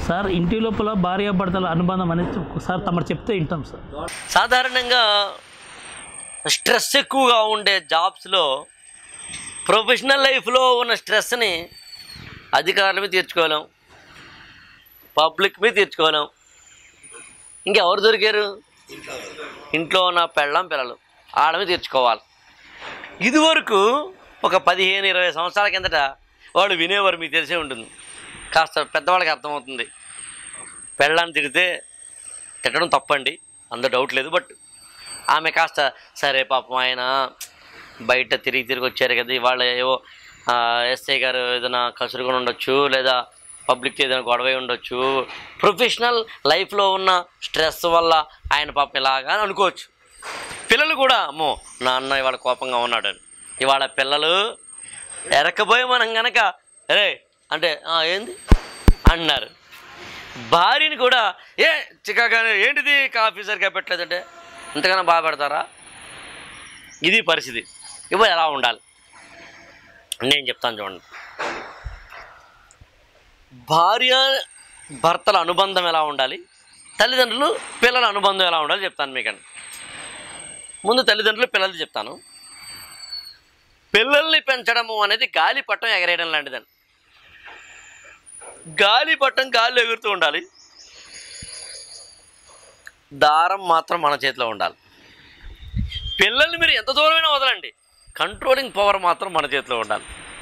sir ఇంటి లోపల భార్యాభర్తల అనుబంధం అనేది ఒకసారి తమరు చెప్తే వింటాం సార్ సాధారణంగా స్ట్రెస్ ఎక్కువగా ఉండే జాబ్స్లో ప్రొఫెషనల్ లైఫ్లో ఉన్న స్ట్రెస్ని అధికారుల మీద తీర్చుకోలేం పబ్లిక్ మీద తీర్చుకోలేం ఇంకెవరు దొరికారు ఇంట్లో ఉన్న పెళ్ళం పిల్లలు వాళ్ళ మీద తీర్చుకోవాలి ఇదివరకు ఒక పదిహేను ఇరవై సంవత్సరాల కిందట వాళ్ళు వినేవారు మీకు తెలిసే ఉంటుంది కాస్త పెద్దవాళ్ళకి అర్థమవుతుంది పెళ్ళాన్ని తిడితే తిట్టడం తప్పండి అందులో డౌట్ లేదు బట్ ఆమె కాస్త సరే పాపం ఆయన బయట తిరిగి తిరిగి వచ్చారు కదా ఇవాళ ఏవో ఆ, ఎస్ఐ గారు ఏదైనా కసురుకొని ఉండొచ్చు లేదా పబ్లిక్ ఏదైనా గొడవ అయి ఉండొచ్చు ప్రొఫెషనల్ లైఫ్లో ఉన్న స్ట్రెస్ వల్ల ఆయన పాపం ఇలాగా అని అనుకోవచ్చు పిల్లలు కూడా అమ్మో నాన్న ఇవాళ కోపంగా ఉన్నాడని ఇవాళ పిల్లలు ఎరకపోయి మనం గనక అరే అంటే "ఆ, ఏంది అన్నారు భార్యని కూడా ఏ చికాగానే ఏంటిది కాఫీ సరిగ్గా పెట్టలేదంటే ఇంతకన్నా బాగా పెడతారా ఇది పరిస్థితి ఇప్పుడు ఎలా ఉండాలి నేను చెప్తాను చూడండి భార్య భర్తల అనుబంధం ఎలా ఉండాలి తల్లిదండ్రులు పిల్లల అనుబంధం ఎలా ఉండాలి చెప్తాను మీకండి ముందు తల్లిదండ్రులు పిల్లలు చెప్తాను పిల్లల్ని పెంచడము అనేది గాలిపటం ఎగరేయడం లాంటిదండి గాలిపటం గాలి ఎగురుతూ ఉండాలి దారం మాత్రం మన చేతిలో ఉండాలి పిల్లల్ని మీరు ఎంత దూరమైనా వదలండి కంట్రోలింగ్ పవర్ మాత్రం మన చేతిలో ఉండాలి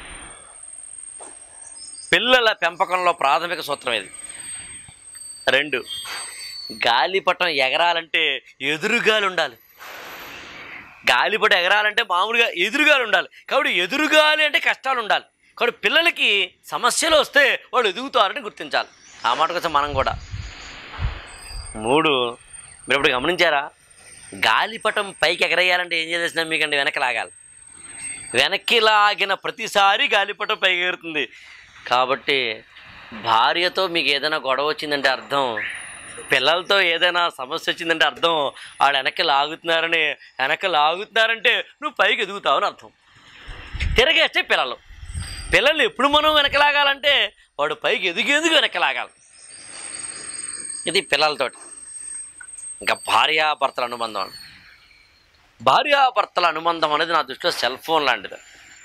పిల్లల పెంపకంలో ప్రాథమిక సూత్రం ఇది రెండు గాలిపటం ఎగరాలంటే ఎదురుగాలి ఉండాలి గాలిపటం ఎగరాలంటే మామూలుగా ఎదురుగాలి ఉండాలి కాబట్టి ఎదురుగాలి అంటే కష్టాలు ఉండాలి కాబట్టి పిల్లలకి సమస్యలు వస్తే వాళ్ళు ఎదుగుతారని గుర్తించాలి ఆ మాట కోసం మనం కూడా మూడు మీరు ఇప్పుడు గమనించారా గాలిపటం పైకి ఎగరేయాలంటే ఏం చేసేసినా మీకండి వెనక్కి లాగాలి వెనక్కి లాగిన ప్రతిసారి గాలిపటం పైకి ఎగురుతుంది కాబట్టి భార్యతో మీకు ఏదైనా గొడవ వచ్చిందంటే అర్థం పిల్లలతో ఏదైనా సమస్య వచ్చిందంటే అర్థం వాళ్ళు వెనక్కి లాగుతున్నారని వెనక్కి లాగుతున్నారంటే నువ్వు పైకి ఎదుగుతావు అని అర్థం తిరగేస్తే పిల్లలు పిల్లల్ని ఎప్పుడు మనం వెనక్కి లాగాలంటే వాడు పైకి ఎదిగేందుకు వెనక్కి లాగాలి ఇది పిల్లలతోటి ఇంకా భార్యాభర్తల అనుబంధం అండి భార్యాభర్తల అనుబంధం అనేది నా దృష్టిలో సెల్ ఫోన్ లాంటిది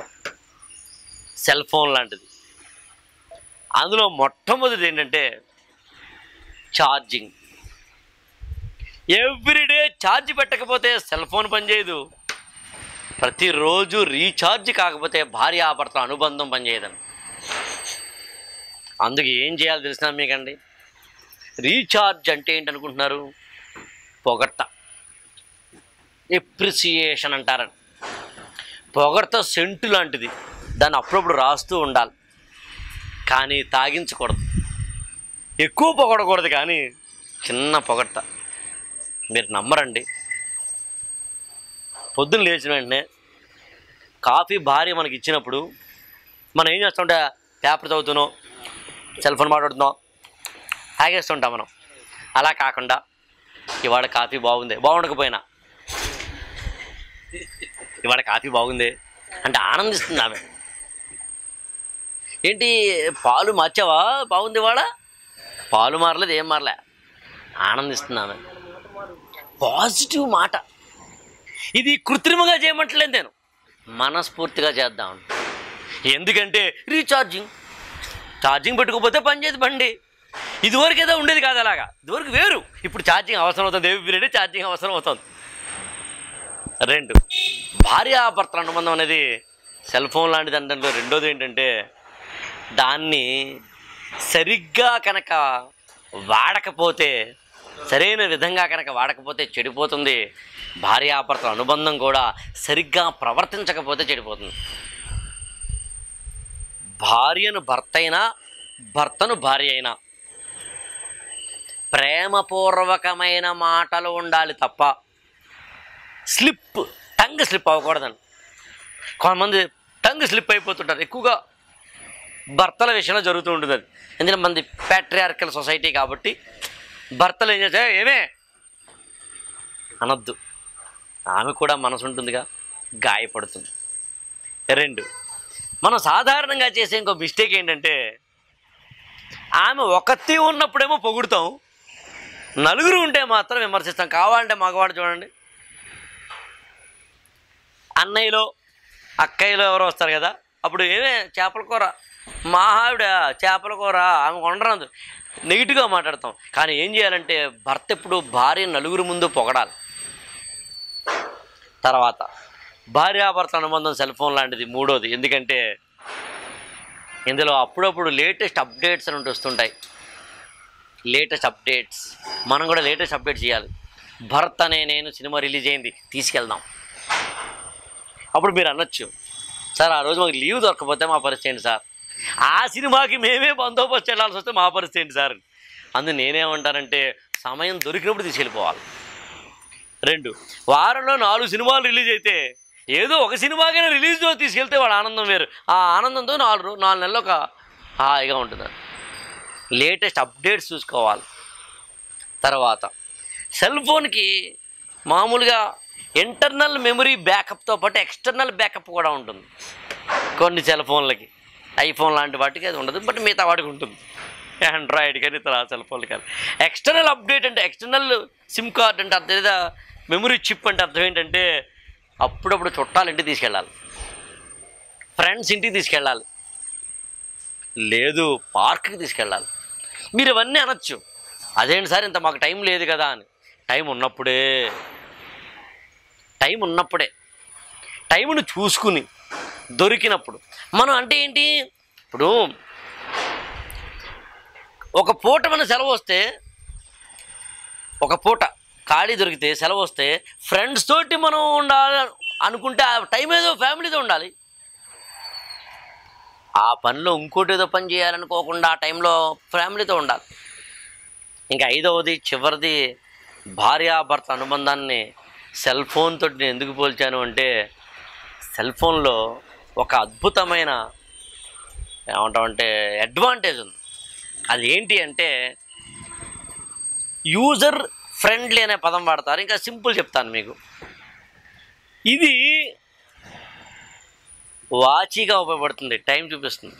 సెల్ ఫోన్ లాంటిది అందులో మొట్టమొదటిది ఏంటంటే ఛార్జింగ్ ఎవ్రీడే ఛార్జ్ పెట్టకపోతే సెల్ ఫోన్ పనిచేయదు ప్రతిరోజు రీఛార్జ్ కాకపోతే భార్యాభర్తల అనుబంధం పనిచేయదండి అందుకు ఏం చేయాలో తెలిసినా మీకండి రీఛార్జ్ అంటే ఏంటి అనుకుంటున్నారు పొగడ్త ఎప్రిసియేషన్ అంటారని పొగడ్త సెంటు లాంటిది దాన్ని అప్పుడప్పుడు రాస్తూ ఉండాలి కానీ తాగించకూడదు ఎక్కువ పొగడకూడదు కానీ చిన్న పొగడ్త మీరు నమ్మరండి పొద్దున్న లేచిన వెంటనే కాఫీ భార్య మనకి ఇచ్చినప్పుడు మనం ఏం చేస్తుంటే పేపర్ చదువుతున్నాం సెల్ ఫోన్ మాట్లాడుతున్నాం తాగేస్తుంటాం మనం అలా కాకుండా ఇవాళ కాఫీ బాగుంది బాగుండకపోయినా ఇవాళ కాఫీ బాగుంది అంటే ఆనందిస్తుంది ఆమె ఏంటి పాలు మార్చావా బాగుంది ఇవాళ పాలు మారలేదు ఏం మారలే ఆనందిస్తుంది ఆమె పాజిటివ్ మాట ఇది కృత్రిమంగా చేయమంటలేదు నేను మనస్ఫూర్తిగా చేద్దాం ఎందుకంటే రీఛార్జింగ్ ఛార్జింగ్ పెట్టుకోకపోతే పని చేయదు బండి ఇదివరకు ఏదో ఉండేది కాదు అలాగా ఇదివరకు వేరు ఇప్పుడు ఛార్జింగ్ అవసరం అవుతుంది దేవి పీరియడ్ ఛార్జింగ్ అవసరం అవుతుంది రెండు భార్యాభర్తల అనుబంధం అనేది సెల్ ఫోన్ లాంటిది అంటే రెండోది ఏంటంటే దాన్ని సరిగ్గా కనుక వాడకపోతే సరైన విధంగా కనుక వాడకపోతే చెడిపోతుంది భార్యాభర్తల అనుబంధం కూడా సరిగ్గా ప్రవర్తించకపోతే చెడిపోతుంది భార్యను భర్త అయినా భర్తను భార్య అయినా ప్రేమపూర్వకమైన మాటలు ఉండాలి తప్ప స్లిప్ టంగ్ స్లిప్ అవ్వకూడదండి కొంతమంది టంగ్ స్లిప్ అయిపోతుంటారు ఎక్కువగా భర్తల విషయంలో జరుగుతూ ఉంటుంది అది ఎందుకంటే మంది ప్యాట్రియార్కల్ సొసైటీ కాబట్టి భర్తలు ఏం చేస్తే ఏమే అనొద్దు ఆమె కూడా మనసు ఉంటుందిగా గాయపడుతుంది రెండు మనం సాధారణంగా చేసే ఇంకో మిస్టేక్ ఏంటంటే ఆమె ఒకతి ఉన్నప్పుడేమో పొగుడుతాం నలుగురు ఉంటే మాత్రం విమర్శిస్తాం కావాలంటే మగవాడు చూడండి అన్నయ్యలో అక్కయ్యలో ఎవరో వస్తారు కదా అప్పుడు ఏమే చేపల కూర మా ఆవిడ చేపల కూర ఆమె వండరాదు నెగిటివ్గా మాట్లాడతాం కానీ ఏం చేయాలంటే భర్త ఎప్పుడు భార్య నలుగురు ముందు పొగడాలి తర్వాత భార్యాభర్త అనుబంధం సెల్ ఫోన్ లాంటిది మూడోది ఎందుకంటే ఇందులో అప్పుడప్పుడు లేటెస్ట్ అప్డేట్స్ అని వస్తుంటాయి లేటెస్ట్ అప్డేట్స్ మనం కూడా లేటెస్ట్ అప్డేట్ చేయాలి భరత్ అనే నేను సినిమా రిలీజ్ అయింది తీసుకెళ్దాం అప్పుడు మీరు అనొచ్చు సార్ ఆ రోజు మాకు లీవ్ దొరకపోతే మా పరిస్థితి ఏంటి సార్ ఆ సినిమాకి మేమే బందోబస్తు వెళ్ళాల్సి వస్తే మా పరిస్థితి ఏంటి సార్ అందు నేనేమంటానంటే సమయం దొరికినప్పుడు తీసుకెళ్ళిపోవాలి రెండు వారంలో నాలుగు సినిమాలు రిలీజ్ అయితే ఏదో ఒక సినిమాకైనా రిలీజ్లో తీసుకెళ్తే వాడు ఆనందం వేరు ఆ ఆనందంతో నాలుగు రో- నాలుగు నెలలు ఒక హాయిగా ఉంటుంది లేటెస్ట్ అప్డేట్స్ చూసుకోవాలి తర్వాత సెల్ ఫోన్కి మామూలుగా ఇంటర్నల్ మెమరీ బ్యాకప్తో పాటు ఎక్స్టర్నల్ బ్యాకప్ కూడా ఉంటుంది కొన్ని సెల్ ఫోన్లకి ఐఫోన్ లాంటి వాటికి అది ఉండదు బట్ మిగతా వాటికి ఉంటుంది ఆండ్రాయిడ్ కానీ ఇతర సెల్ ఫోన్లు కానీ ఎక్స్టర్నల్ అప్డేట్ అంటే ఎక్స్టర్నల్ సిమ్ కార్డ్ అంటే అర్థం లేదా మెమరీ చిప్ అంటే అర్థం ఏంటంటే అప్పుడప్పుడు చుట్టాలు ఇంటికి తీసుకెళ్ళాలి ఫ్రెండ్స్ ఇంటికి తీసుకెళ్ళాలి లేదు పార్క్కి తీసుకెళ్ళాలి మీరు ఇవన్నీ అనొచ్చు అదేంటి సార్ ఇంత మాకు టైం లేదు కదా అని టైం ఉన్నప్పుడే టైం ఉన్నప్పుడే టైంను చూసుకుని దొరికినప్పుడు మనం అంటే ఏంటి ఇప్పుడు ఒక పూట మన సెలవు వస్తే ఒక పూట ఖాళీ దొరికితే సెలవు వస్తే ఫ్రెండ్స్ తోటి మనం ఉండాలి అనుకుంటే ఆ టైం ఏదో ఫ్యామిలీతో ఉండాలి ఆ పనిలో ఇంకోటి ఏదో పని చేయాలనుకోకుండా ఆ టైంలో ఫ్యామిలీతో ఉండాలి ఇంకా ఐదవది చివరిది భార్యాభర్త అనుబంధాన్ని సెల్ ఫోన్ తోటి నేను ఎందుకు పోల్చాను అంటే సెల్ ఫోన్లో ఒక అద్భుతమైన ఏమంటామంటే అడ్వాంటేజ్ ఉంది అది ఏంటి అంటే యూజర్ ఫ్రెండ్లీ అనే పదం వాడతారు ఇంకా సింపుల్ చెప్తాను మీకు ఇది వాచీగా ఉపయోగపడుతుంది టైం చూపిస్తుంది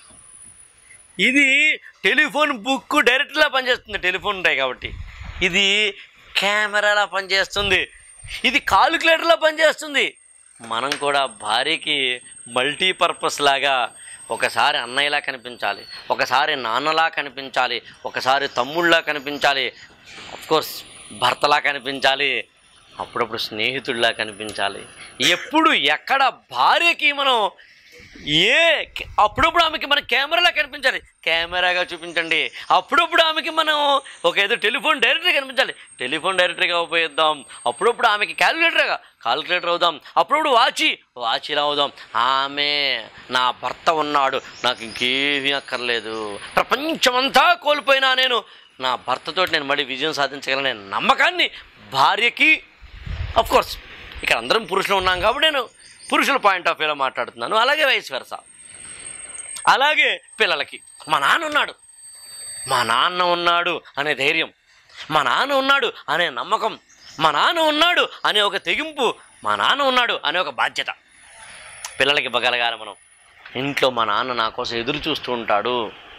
ఇది టెలిఫోన్ బుక్ డైరెక్ట్లా పనిచేస్తుంది టెలిఫోన్ ఉంటాయి కాబట్టి ఇది కెమెరాలా పనిచేస్తుంది ఇది కాలిక్యులేటర్లా పనిచేస్తుంది మనం కూడా భార్యకి మల్టీపర్పస్ లాగా ఒకసారి అన్నయ్యలా కనిపించాలి ఒకసారి నాన్నలా కనిపించాలి ఒకసారి తమ్ముళ్ళలా కనిపించాలి కోర్స్ భర్తలా కనిపించాలి అప్పుడప్పుడు స్నేహితుడిలా కనిపించాలి ఎప్పుడు ఎక్కడ భార్యకి మనం ఏ అప్పుడప్పుడు ఆమెకి మన కెమెరాలా కనిపించాలి కెమెరాగా చూపించండి అప్పుడప్పుడు ఆమెకి మనం ఒక ఏదో టెలిఫోన్ డైరెక్టర్గా కనిపించాలి టెలిఫోన్ డైరెక్టర్గా ఉపయోగిద్దాం అప్పుడప్పుడు ఆమెకి క్యాలిక్యులేటర్గా కాలిక్యులేటర్ అవుదాం అప్పుడప్పుడు వాచి వాచిలా అవుదాం ఆమె నా భర్త ఉన్నాడు నాకు ఇంకేమీ అక్కర్లేదు ప్రపంచమంతా కోల్పోయినా నేను నా భర్తతో నేను మళ్ళీ విజయం సాధించగలనే నమ్మకాన్ని భార్యకి అఫ్ కోర్స్ ఇక్కడ అందరం పురుషులు ఉన్నాం కాబట్టి నేను పురుషుల పాయింట్ ఆఫ్ వ్యూలో మాట్లాడుతున్నాను అలాగే వయసు వెరస అలాగే పిల్లలకి మా నాన్న ఉన్నాడు మా నాన్న ఉన్నాడు అనే ధైర్యం మా నాన్న ఉన్నాడు అనే నమ్మకం మా నాన్న ఉన్నాడు అనే ఒక తెగింపు మా నాన్న ఉన్నాడు అనే ఒక బాధ్యత పిల్లలకి ఇవ్వగలగాలి మనం ఇంట్లో మా నాన్న నా కోసం ఎదురు చూస్తూ ఉంటాడు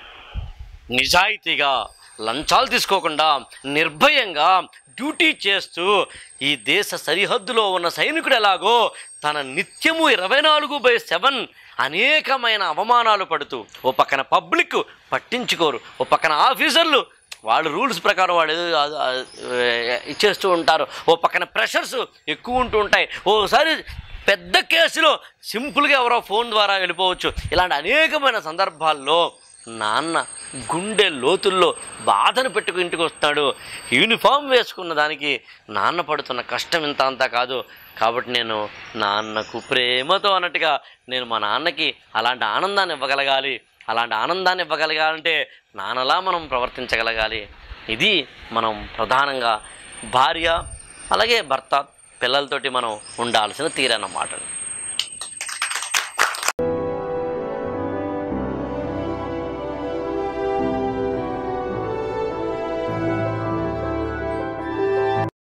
నిజాయితీగా లంచాలు తీసుకోకుండా నిర్భయంగా డ్యూటీ చేస్తూ ఈ దేశ సరిహద్దులో ఉన్న సైనికుడు ఎలాగో తన నిత్యము ఇరవై నాలుగు బై సెవెన్ అనేకమైన అవమానాలు పడుతూ ఓ పక్కన పబ్లిక్ పట్టించుకోరు ఓ పక్కన ఆఫీసర్లు వాళ్ళు రూల్స్ ప్రకారం వాళ్ళు ఏదో ఆ- ఆ- ఇచ్చేస్తూ ఉంటారు ఓ పక్కన ప్రెషర్స్ ఎక్కువ ఉంటూ ఉంటాయి ఓసారి పెద్ద కేసులో సింపుల్గా ఎవరో ఫోన్ ద్వారా వెళ్ళిపోవచ్చు ఇలాంటి అనేకమైన సందర్భాల్లో నాన్న గుండె లోతుల్లో బాధను పెట్టుకు ఇంటికి వస్తాడు యూనిఫామ్ వేసుకున్న దానికి నాన్న పడుతున్న కష్టం ఇంత అంతా కాదు కాబట్టి నేను నాన్నకు ప్రేమతో అన్నట్టుగా నేను మా నాన్నకి అలాంటి ఆనందాన్ని ఇవ్వగలగాలి అలాంటి ఆనందాన్ని ఇవ్వగలగాలంటే నాన్నలా మనం ప్రవర్తించగలగాలి ఇది మనం ప్రధానంగా భార్య అలాగే భర్త పిల్లలతోటి మనం ఉండాల్సిన తీరన్నమాట